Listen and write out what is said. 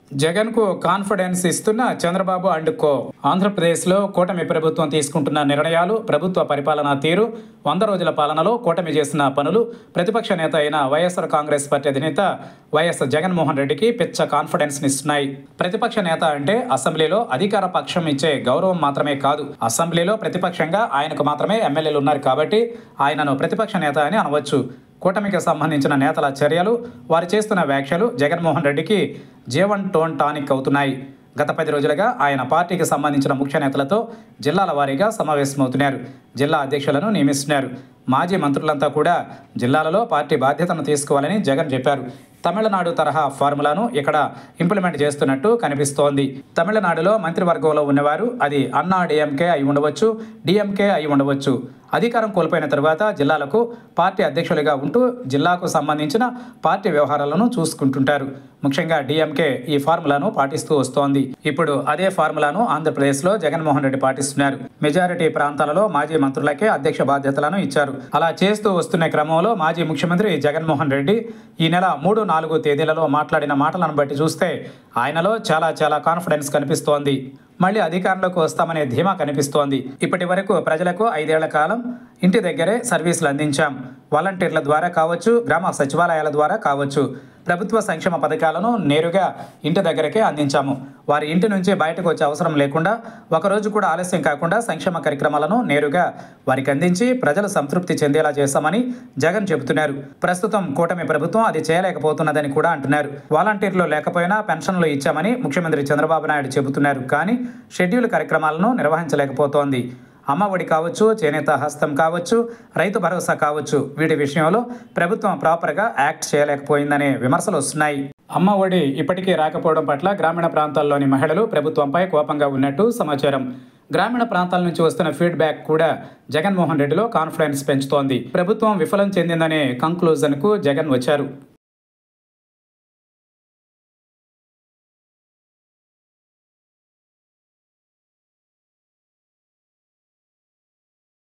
జగన్కు కాన్ఫిడెన్స్ ఇస్తున్న Chandrababu and co ఆంధ్రప్రదేశ్లో కూటమి ప్రభుత్వం తీసుకుంటున్న నిర్ణయాలు ప్రభుత్వ పరిపాలనా తీరు వంద రోజుల పాలనలో కూటమి చేసిన పనులు ప్రతిపక్ష నేత అయిన వైఎస్ఆర్ కాంగ్రెస్ పార్టీ అధినేత వైఎస్ జగన్మోహన్ రెడ్డికి పిచ్చ కాన్ఫిడెన్స్ ఇస్తున్నాయి ప్రతిపక్ష నేత అంటే అసెంబ్లీలో అధికార పక్షం ఇచ్చే గౌరవం మాత్రమే కాదు అసెంబ్లీలో ప్రతిపక్షంగా ఆయనకు మాత్రమే ఎమ్మెల్యేలు ఉన్నారు కాబట్టి ఆయనను ప్రతిపక్ష నేత అని అనవచ్చు కూటమికి సంబంధించిన నేతల చర్యలు వారు చేస్తున్న వ్యాఖ్యలు జగన్మోహన్ రెడ్డికి జీవన్ టోన్ టానిక్ అవుతున్నాయి గత పది రోజులుగా ఆయన పార్టీకి సంబంధించిన ముఖ్య నేతలతో జిల్లాల వారీగా సమావేశమవుతున్నారు జిల్లా అధ్యక్షులను నియమిస్తున్నారు మాజీ మంత్రులంతా కూడా జిల్లాలలో పార్టీ బాధ్యతను తీసుకోవాలని జగన్ చెప్పారు తమిళనాడు తరహా ఫార్ములాను ఇక్కడ ఇంప్లిమెంట్ చేస్తున్నట్టు కనిపిస్తోంది తమిళనాడులో మంత్రివర్గంలో ఉన్నవారు అది అన్నా డిఎంకే అయి ఉండవచ్చు డిఎంకే అయి ఉండవచ్చు అధికారం కోల్పోయిన తరువాత జిల్లాలకు పార్టీ అధ్యక్షులుగా ఉంటూ జిల్లాకు సంబంధించిన పార్టీ వ్యవహారాలను చూసుకుంటుంటారు ముఖ్యంగా డిఎంకే ఈ ఫార్ములాను పాటిస్తూ వస్తోంది ఇప్పుడు అదే ఫార్ములాను ఆంధ్రప్రదేశ్లో జగన్మోహన్ రెడ్డి పాటిస్తున్నారు మెజారిటీ ప్రాంతాలలో మాజీ మంత్రులకే అధ్యక్ష బాధ్యతలను ఇచ్చారు అలా చేస్తూ వస్తున్న క్రమంలో మాజీ ముఖ్యమంత్రి జగన్మోహన్ రెడ్డి ఈ నెల మూడు నాలుగు తేదీలలో మాట్లాడిన మాటలను బట్టి చూస్తే ఆయనలో చాలా చాలా కాన్ఫిడెన్స్ కనిపిస్తోంది మళ్ళీ అధికారంలోకి వస్తామనే ధీమా కనిపిస్తోంది ఇప్పటి వరకు ప్రజలకు ఐదేళ్ల కాలం ఇంటి దగ్గరే సర్వీసులు అందించాం వాలంటీర్ల ద్వారా కావచ్చు గ్రామ సచివాలయాల ద్వారా కావచ్చు ప్రభుత్వ సంక్షేమ పథకాలను నేరుగా ఇంటి దగ్గరకే అందించాము వారి ఇంటి నుంచి బయటకు వచ్చే అవసరం లేకుండా ఒకరోజు కూడా ఆలస్యం కాకుండా సంక్షేమ కార్యక్రమాలను నేరుగా వారికి అందించి ప్రజలు సంతృప్తి చెందేలా చేశామని జగన్ చెబుతున్నారు ప్రస్తుతం కూటమి ప్రభుత్వం అది చేయలేకపోతున్నదని కూడా అంటున్నారు వాలంటీర్లు లేకపోయినా పెన్షన్లు ఇచ్చామని ముఖ్యమంత్రి చంద్రబాబు నాయుడు చెబుతున్నారు కానీ షెడ్యూల్ కార్యక్రమాలను నిర్వహించలేకపోతోంది అమ్మ ఒడి కావచ్చు చేనేత హస్తం కావచ్చు రైతు భరోసా కావచ్చు వీటి విషయంలో ప్రభుత్వం ప్రాపర్గా యాక్ట్ చేయలేకపోయిందనే విమర్శలు వస్తున్నాయి అమ్మ ఒడి ఇప్పటికీ రాకపోవడం పట్ల గ్రామీణ ప్రాంతాల్లోని మహిళలు ప్రభుత్వంపై కోపంగా ఉన్నట్టు సమాచారం గ్రామీణ ప్రాంతాల నుంచి వస్తున్న ఫీడ్బ్యాక్ కూడా జగన్మోహన్ రెడ్డిలో కాన్ఫిడెన్స్ పెంచుతోంది ప్రభుత్వం విఫలం చెందిందనే కంక్లూజన్కు జగన్ వచ్చారు